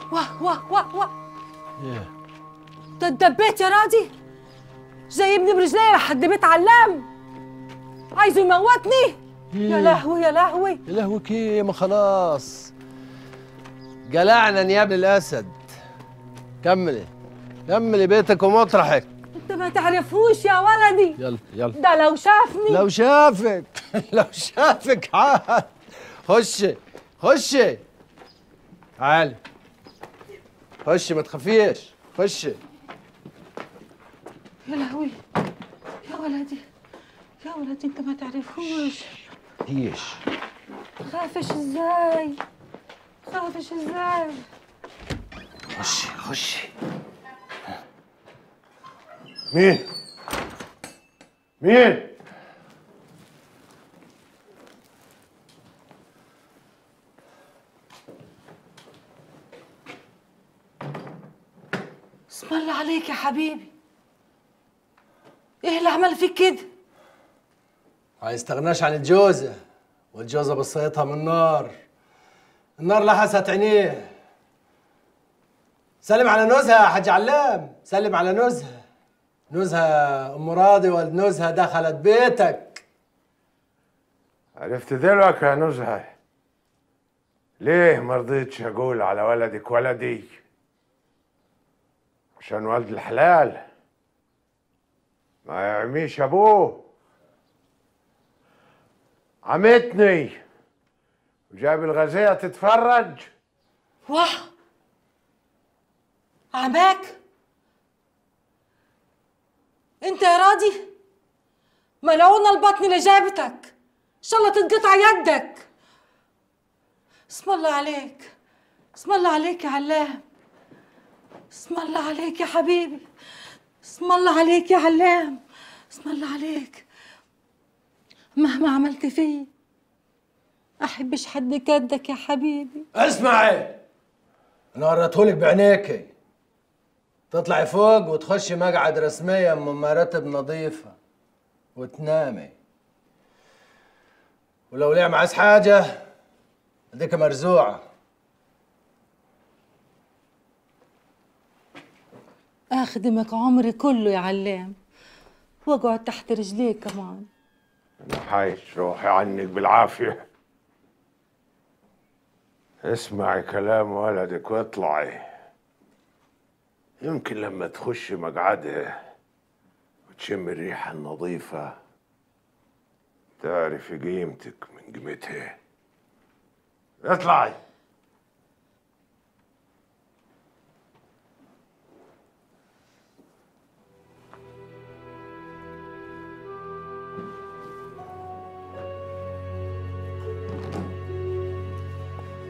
واه واه واه واه ايه ده اتدبيت يا راضي جايبني برجلي لحد بيت علام عايزه يموتني يا إيه. لهوي يا لهوي يا لهوي كي ما خلاص قلعنا نياب الاسد كملي كملي بيتك ومطرحك انت ما تعرفوش يا ولدي يلا يلا ده لو شافني لو شافك لو شافك عاد خشي خشي تعالي خشي ما تخافيش خشي يا لهوي يا ولدي يا ولدي انت ما تعرفوش ايش خافش ازاي خافش ازاي خشي خشي مين؟ مين؟ اسم الله عليك يا حبيبي ايه اللي عمل فيك كده ما يستغناش عن الجوزة والجوزة بصيتها من النار النار لحست عينيه سلم على نزهة يا حاج علام سلم على نزهة نزهة أم راضي ولد نزهة دخلت بيتك عرفت دلوقتي يا نزهة ليه ما رضيتش اقول على ولدك ولدي عشان ولد الحلال ما يعميش ابوه عمتني وجاب الغزية تتفرج واه عماك انت يا راضي ملعونة البطن اللي جابتك ان شاء الله تتقطع يدك اسم الله عليك اسم الله عليك يا علام اسم الله عليك يا حبيبي اسم الله عليك يا علام اسم الله عليك مهما عملت فيه احبش حد كدك يا حبيبي اسمعي أنا وريتهولك بعينيكي تطلعي فوق وتخشي مقعد رسمية من مراتب نظيفة وتنامي ولو لعب عايز حاجة اديك مرزوعة اخدمك عمري كله يا علام واقعد تحت رجليك كمان انا حايش روحي عنك بالعافية اسمعي كلام ولدك واطلعي يمكن لما تخشي مقعدها وتشم الريحة النظيفة تعرفي قيمتك من قيمتها اطلعي